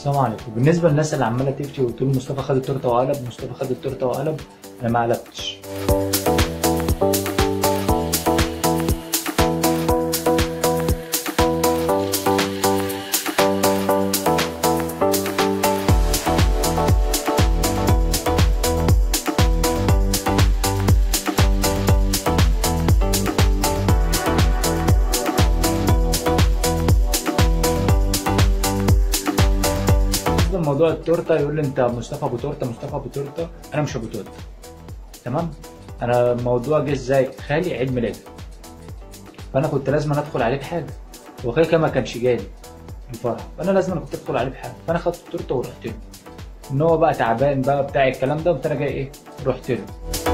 السلام عليكم بالنسبه للناس اللي عماله تفتي وتقول مصطفى خد التورته وقلب مصطفى خد التورته وقلب انا ما قلبتش بالنسبه لموضوع التورته يقول لي انت مصطفى ابو تورته مصطفى ابو تورته انا مش ابو تورته تمام انا الموضوع جه ازاي خالي عيد ميلاده فانا كنت لازم ادخل عليه بحاجه هو خالي كان ما كانش جالي الفرح فانا لازم أنا كنت ادخل عليه بحاجه فانا خدت التورته ورحت له ان هو بقى تعبان بقى بتاع الكلام ده قمت انا جاي ايه رحت له